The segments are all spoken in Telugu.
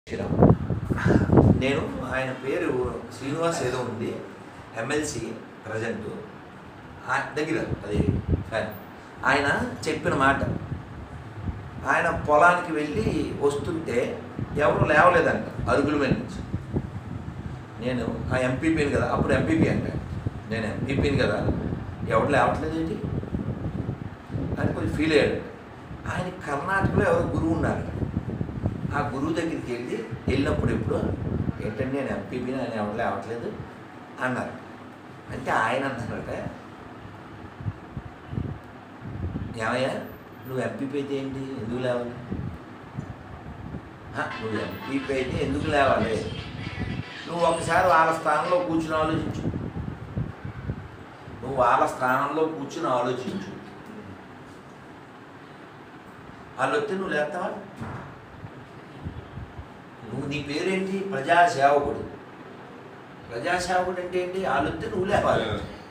శ్రీరామ్ నేను ఆయన పేరు శ్రీనివాస్ ఏదో ఉంది ఎమ్మెల్సీ ప్రజెంట్ దగ్గర అది ఫ్యాన్ ఆయన చెప్పిన మాట ఆయన పొలానికి వెళ్ళి వస్తుంటే ఎవరు లేవలేదంట అరుగుల మీద నుంచి నేను ఆ ఎంపీపీని కదా అప్పుడు ఎంపీపీ అంటే నేను ఎంపీపీని కదా ఎవరు లేవట్లేదేంటి అని కొంచెం ఫీల్ అయ్యాడు ఆయన కర్ణాటకలో ఎవరో గురువు ఉన్నారు ఆ గురువు దగ్గరికి వెళ్ళి వెళ్ళినప్పుడు ఎప్పుడు ఏంటంటే నేను ఎంపీపీని ఆయన ఎవరు లేవట్లేదు అన్నారు అంటే ఆయన అన్నారట ఏమయ్యా నువ్వు ఎంపీపీ అయితే ఏంటి ఎందుకు లేవాలి "హ, నువ్వు ఎంపీపీ అయితే ఎందుకు లేవాలి నువ్వు ఒకసారి వాళ్ళ స్థానంలో కూర్చుని ఆలోచించు నువ్వు వాళ్ళ స్థానంలో కూర్చుని ఆలోచించు వాళ్ళు వస్తే నువ్వు లేస్తావా నువ్వు నీ పేరేంటి ప్రజాసేవకుడు ప్రజాసేవకుడు అంటే ఏంటి వాళ్ళు వస్తే నువ్వు లేవాలి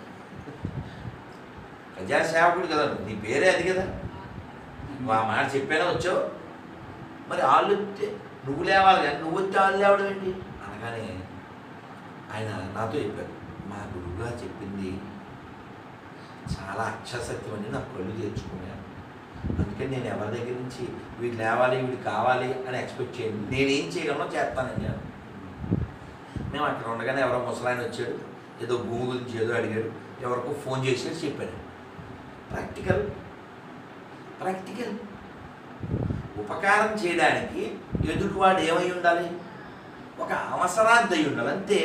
ప్రజాసేవకుడు కదా నువ్వు. నీ పేరే అది కదా నువ్వు ఆ మాట చెప్పానా వచ్చావు మరి వాళ్ళు వస్తే నువ్వు లేవాలి కానీ నువ్వు వస్తే వాళ్ళు లేవడం ఏంటి అనగానే ఆయన నాతో చెప్పారు మా గురువుగా చెప్పింది చాలా అక్షసత్యం అని నా కళ్ళు తెచ్చుకున్నాను అందుకని నేను ఎవరి దగ్గర నుంచి వీడు లేవాలి వీడు కావాలి అని ఎక్స్పెక్ట్ చేయండి నేనేం చేయగలనో చేస్తానని నేను మేము అక్కడ ఉండగానే ఎవరో ముసలాయన వచ్చాడు ఏదో భూమి గురించి ఏదో అడిగాడు ఎవరికో ఫోన్ చేసి చెప్పాడు ప్రాక్టికల్ ప్రాక్టికల్ ఉపకారం చేయడానికి ఎదుటివాడు ఏమై ఉండాలి ఒక అవసరార్థి అయి ఉండాలి అంతే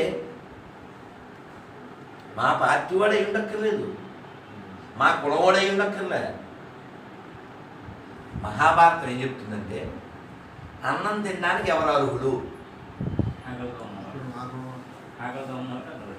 మా పార్టీ వాడు అయి ఉండక్కర్లేదు మా కులవాడు అయి ఉండక్కర్లే మహాభారతం ఏం చెప్తుందంటే అన్నం తినడానికి ఎవరు అర్హులు ఆకలితో ఉన్నవాడు మాకు ఆకలితో ఉన్నవాడు అక్కడ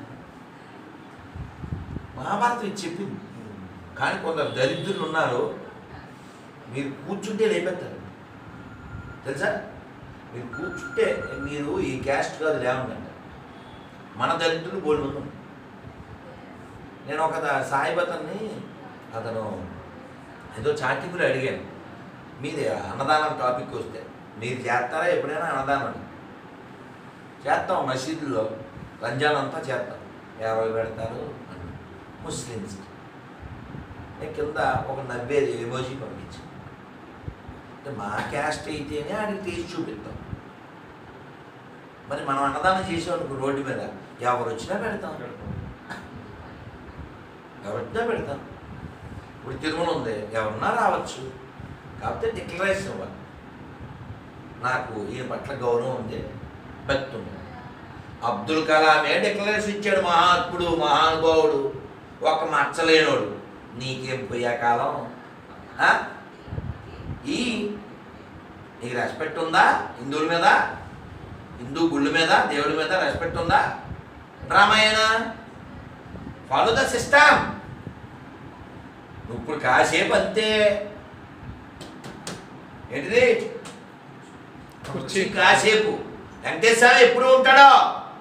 మహాభారతం ఇది చెప్పింది కానీ కొందరు దరిద్రులు ఉన్నారు మీరు కూర్చుంటే లేపెత్తారు తెలుసా మీరు కూర్చుంటే మీరు ఈ క్యాస్ట్ కాదు లేవండి మన దరిద్రులు బోల్డ్ ఉన్నాం నేను ఒక దా- సాయిబతన్ని అతను ఏదో చాటింపులు అడిగాను మీది అన్నదానం టాపిక్ వస్తే మీరు చేస్తారా ఎప్పుడైనా అన్నదానం అని చేస్తాం మసీదుల్లో రంజాన్ అంతా చేస్తాం యాభై పెడతారు అని ముస్లిమ్స్ నేను కింద ఒక నవ్వేది ఎమోజీ పంపించాను అంటే మా క్యాస్ట్ అయితేనే ఆడికి తీసి చూపిస్తాం మరి మనం అన్నదానం చేసామనుకో రోడ్డు మీద ఎవరు వచ్చినా పెడతాం ఎవరు వచ్చినా పెడతాం ఇప్పుడు తిరుమల ఉంది ఎవరన్నా రావచ్చు కాకపోతే డిక్లరేషన్ ఇవ్వాలి నాకు ఈయన పట్ల గౌరవం ఉంది భక్తి ఉంది అబ్దుల్ కలామే డిక్లరేషన్ ఇచ్చాడు మహాత్ముడు మహానుభావుడు ఒక మచ్చలేనోడు నీకేం పోయే కాలం ఆ? ఈ నీకు రెస్పెక్ట్ ఉందా హిందువుల మీద హిందూ గుళ్ళ మీద దేవుడి మీద రెస్పెక్ట్ ఉందా డ్రామాయేనా ఫాలో ద సిస్టమ్ నువ్వు ఇప్పుడు కాసేపు అంతే ఏంటిది కుర్చీ కాసేపు వెంకటేశ్వర ఎప్పుడు ఉంటాడో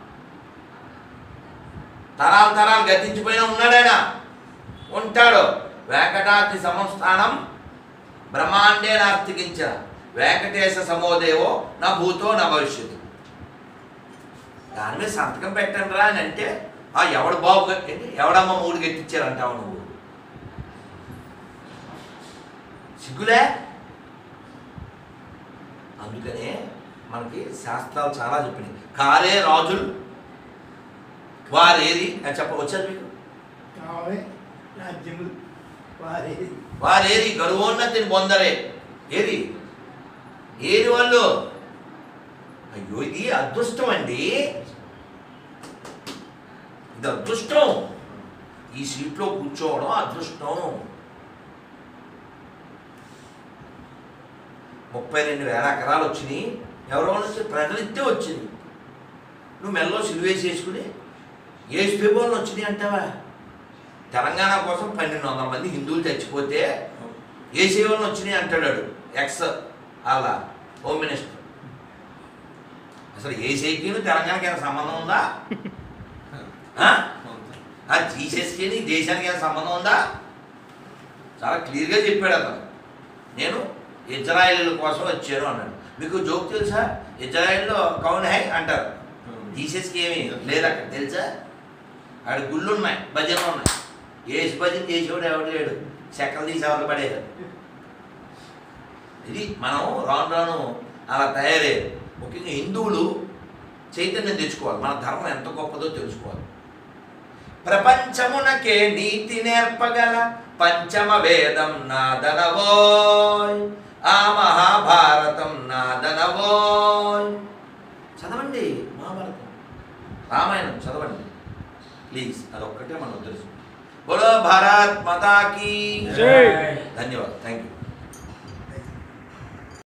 తరాలు తరాలు గతించిపోయినా ఉన్నాడాయన ఉంటాడు వెంకటాద్రి సంస్థానం బ్రహ్మాండే నాస్తికించిన వెంకటేశ సమోదేవో నా భూతో నా భవిష్యత్తు దాని మీద సంతకం పెట్టండి రా అని అంటే ఆ ఎవడు బాబు గట్టి ఎవడమ్మ మూడు గట్టించారంటావు నువ్వు సిగ్గులే అందుకనే మనకి శాస్త్రాలు చాలా చెప్పినాయి కారే రాజులు వారేది అని చెప్పవచ్చా మీకు కావే రాజ్యములు వారి వారేది గర్వోన్నతిని పొందరే ఏది ఏది వాళ్ళు అయ్యో ఇది అదృష్టం అండి ఇది అదృష్టం ఈ సీట్లో కూర్చోవడం అదృష్టం ముప్పై రెండు వేల ఎకరాలు వచ్చినాయి ఎవరో వచ్చి ప్రజలు ఇస్తే వచ్చింది నువ్వు మెల్లో సిలువేసి వేసుకుని ఏ స్పీబోళ్ళు వచ్చినాయి అంటావా తెలంగాణ కోసం పన్నెండు వందల మంది హిందువులు చచ్చిపోతే ఏ సేవలను వచ్చినాయి అంటాడు ఎక్స్ అలా హోమ్ మినిస్టర్ అసలు ఏ సేకిను తెలంగాణకి ఏమైనా సంబంధం ఉందా ఆ? ఆ జీసస్కి దేశానికి ఏమైనా సంబంధం ఉందా చాలా క్లియర్గా చెప్పాడు అతను నేను ఇజ్రాయేల్ కోసం వచ్చాను అన్నాడు మీకు జోక్ తెలుసా ఇజ్రాయెల్లో కౌన్ హై అంటారు జీసస్కి ఏమి లేదు అక్కడ తెలుసా ఆడ గుళ్ళు ఉన్నాయి భజనలు ఉన్నాయి ఏసు భజన చేసేవాడు ఎవడు లేడు చెక్కలు తీసి ఎవరు పడేయారు ఇది మనం రాను రాను అలా తయారయ్యారు ముఖ్యంగా హిందువులు చైతన్యం తెచ్చుకోవాలి మన ధర్మం ఎంత గొప్పదో తెలుసుకోవాలి ప్రపంచమునకే నీతి నేర్పగల పంచమ వేదం నాదనవోయ్ ఆ మహాభారతం నాదనవోయ్ చదవండి మహాభారతం రామాయణం చదవండి ప్లీజ్ అదొక్కటే మనం తెలుసు బోలో భారత్ మాతాకి జై. ధన్యవాదాలు థ్యాంక్ యూ